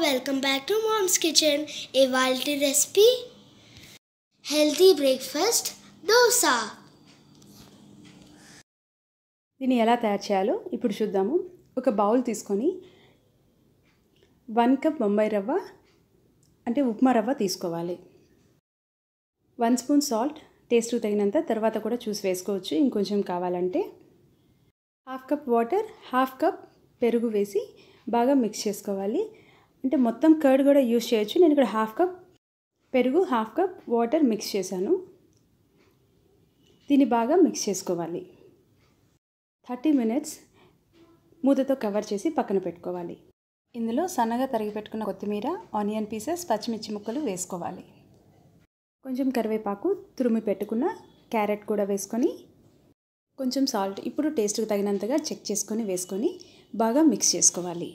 welcome back to mom's kitchen ఇవాళ recipe healthy breakfast dosa దీన్ని ఎలా తయారు చేయాలో ఇప్పుడు చూద్దాము ఒక బౌల్ తీసుకొని వన్ కప్ బొంబాయి రవ్వ అంటే ఉప్మా రవ్వ తీసుకోవాలి వన్ స్పూన్ సాల్ట్ టేస్ట్ తగినంత తర్వాత కూడా చూసి వేసుకోవచ్చు ఇంకొంచెం కావాలంటే half cup water half cup పెరుగు వేసి బాగా మిక్స్ చేసుకోవాలి అంటే మొత్తం కర్డ్ కూడా యూస్ చేయొచ్చు నేను ఇక్కడ హాఫ్ కప్ పెరుగు హాఫ్ కప్ వాటర్ మిక్స్ చేశాను దీన్ని బాగా మిక్స్ చేసుకోవాలి థర్టీ మినిట్స్ మూతతో కవర్ చేసి పక్కన పెట్టుకోవాలి ఇందులో సన్నగా తరిగి పెట్టుకున్న కొత్తిమీర ఆనియన్ పీసెస్ పచ్చిమిర్చి ముక్కలు వేసుకోవాలి కొంచెం కరివేపాకు తురిమి పెట్టుకున్న క్యారెట్ కూడా వేసుకొని కొంచెం సాల్ట్ ఇప్పుడు టేస్ట్కి తగినంతగా చెక్ చేసుకొని వేసుకొని బాగా మిక్స్ చేసుకోవాలి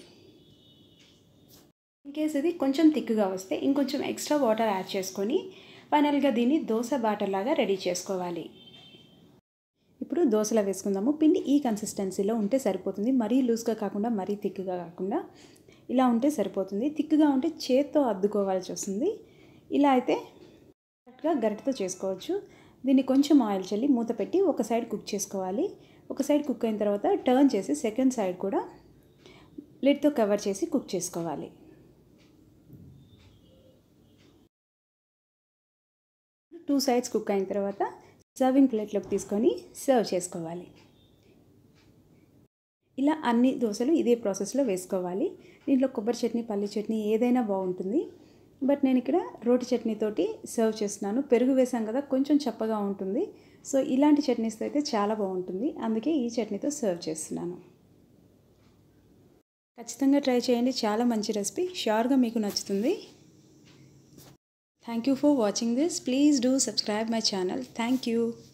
ఇన్ కేస్ ఇది కొంచెం థిక్గా వస్తే ఇంకొంచెం ఎక్స్ట్రా వాటర్ యాడ్ చేసుకొని ఫైనల్గా దీన్ని దోశ బాటర్ లాగా రెడీ చేసుకోవాలి ఇప్పుడు దోశలో వేసుకుందాము పిండి ఈ కన్సిస్టెన్సీలో ఉంటే సరిపోతుంది మరీ లూజ్గా కాకుండా మరీ థిక్గా కాకుండా ఇలా ఉంటే సరిపోతుంది థిక్గా ఉంటే చేత్తో అద్దుకోవాల్సి వస్తుంది ఇలా అయితే కరెక్ట్గా గరిటతో చేసుకోవచ్చు దీన్ని కొంచెం ఆయిల్ చల్లి మూత పెట్టి ఒక సైడ్ కుక్ చేసుకోవాలి ఒక సైడ్ కుక్ అయిన తర్వాత టర్న్ చేసి సెకండ్ సైడ్ కూడా లిడ్తో కవర్ చేసి కుక్ చేసుకోవాలి టూ సైడ్స్ కుక్ అయిన తర్వాత సర్వింగ్ ప్లేట్లోకి తీసుకొని సర్వ్ చేసుకోవాలి ఇలా అన్ని దోశలు ఇదే ప్రాసెస్లో వేసుకోవాలి దీంట్లో కొబ్బరి చట్నీ పల్లి చట్నీ ఏదైనా బాగుంటుంది బట్ నేను ఇక్కడ రోటి చట్నీతోటి సర్వ్ చేస్తున్నాను పెరుగు వేసాం కదా కొంచెం చప్పగా ఉంటుంది సో ఇలాంటి చట్నీస్తో అయితే చాలా బాగుంటుంది అందుకే ఈ చట్నీతో సర్వ్ చేస్తున్నాను ఖచ్చితంగా ట్రై చేయండి చాలా మంచి రెసిపీ షూర్గా మీకు నచ్చుతుంది thank you for watching this please do subscribe my channel thank you